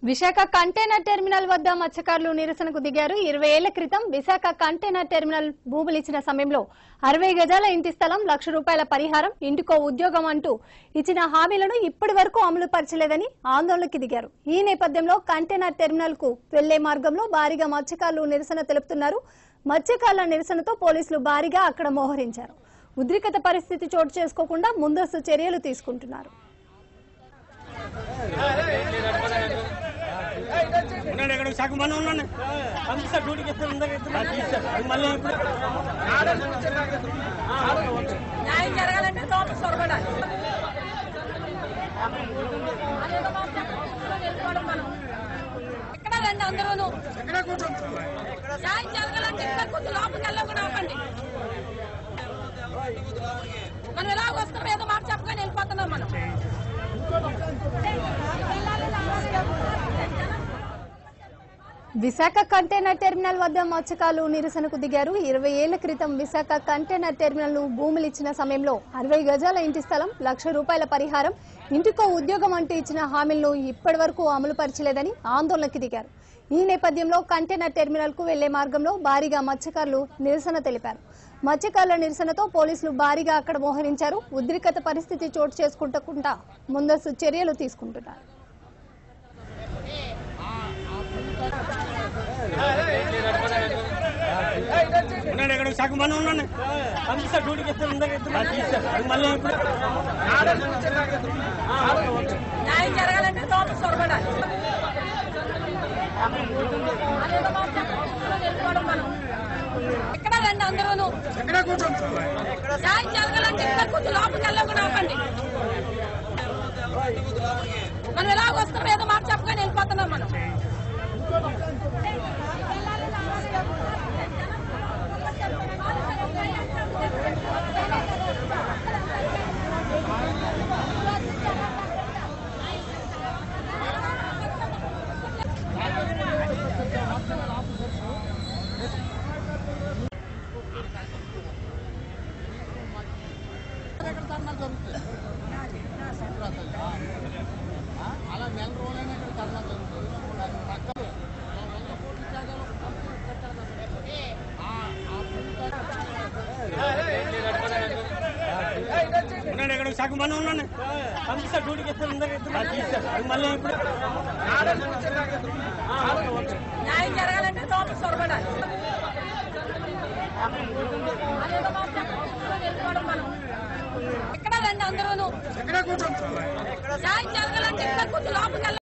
Visakha container terminal వద్ద మత్స్యకారులు నిరసనకు దిగారు ఇరవై ఏళ్ల క్రితం విశాఖ కంటైనర్ టెర్మినల్ భూములు ఇచ్చిన సమయంలో అరవై గజాల ఇంటి స్థలం లక్ష రూపాయల పరిహారం ఇంటికో ఉద్యోగం అంటూ ఇచ్చిన హామీలను ఇప్పటి వరకు అమలు పరచలేదని ఆందోళనకి దిగారు ఈ నేపథ్యంలో కంటైనర్ టెర్మినల్ కు వెళ్లే మార్గంలో భారీగా మత్స్యకారులు నిరసన తెలుపుతున్నారు మత్స్యకారుల నిరసనతో పోలీసులు భారీగా అక్కడ మోహరించారు ఉద్రిక్తత పరిస్థితి చోటు చేసుకోకుండా ముందస్తు చర్యలు తీసుకుంటున్నారు ఉన్నాడు ఇక్కడ సగం మంది ఉన్నాడు పంపిస్తా డ్యూటీకి ఇస్తాను ఇందాక ఇస్తాను మళ్ళీ ఇప్పుడు న్యాయం జరగాలంటే లోపల సొరబడాలి ఎక్కడ రండి అందరూను న్యాయం జరగాలంటే ఇక్కడ కొంచెం లోపలికి వెళ్ళకుండా ఆపండి మనం ఎలాగ వస్తాం ఏదో మాట చెప్పగానే వెళ్ళిపోతున్నాం మనం విశాఖ కంటైనర్ టెర్మినల్ వద్ద మత్స్యకారులు నిరసనకు దిగారు ఇరవై ఏళ్ల క్రితం విశాఖ కంటైనర్ టెర్మినల్ ను భూములు ఇచ్చిన సమయంలో అరవై గజాల ఇంటి స్థలం లక్ష రూపాయల పరిహారం ఇంటికో ఉద్యోగం అంటూ ఇచ్చిన హామీలను ఇప్పటి వరకు అమలు పరచలేదని ఆందోళనకి దిగారు ఈ నేపథ్యంలో కంటైనర్ టెర్మినల్ కు వెళ్లే మార్గంలో భారీగా మత్స్యకారులు నిరసన తెలిపారు మత్స్యకారుల నిరసనతో పోలీసులు భారీగా అక్కడ మోహరించారు ఉద్రిక్తత పరిస్థితి చోటు చేసుకుంటకుండా ముందస్తు చర్యలు తీసుకుంటున్నారు ఉన్నాడు ఇక్కడ సగం మంది ఉన్నాడు పంపిస్తా డ్యూటీకి ఇస్తాను ఇందాక ఇస్తాను మళ్ళీ ఇప్పుడు న్యాయం జరగాలంటే లోపల సొరబడాలి ఎక్కడ రండి అందరూను న్యాయం జరగాలంటే ఇక్కడ కొంచెం లోపలికి వెళ్ళకుండా ఆపండి మనం ఎలాగ వస్తాం ఏదో మాట చెప్పగానే వెళ్ళిపోతున్నాం మనం అలా నెల రోజులైనా ఇక్కడ ధర్నా జరుగుతుంది అది తగ్గదు వంద కోట్ల జాగాలో కంపెనీ కట్టాలి కాబట్టి ఆ- ఆ భూమి ఉన్నాడు ఇక్కడ సగం మంది ఉన్నాడు పంపిస్తా డ్యూటీకి ఇస్తాను ఇందాక ఇస్తాను మళ్ళీ ఇప్పుడు న్యాయం జరగాలంటే లోపల సొరబడాలి ఎక్కడ రండి అందరూను న్యాయం జరగాలంటే ఇక్కడ కొంచెం లోపలికి వెళ్ళ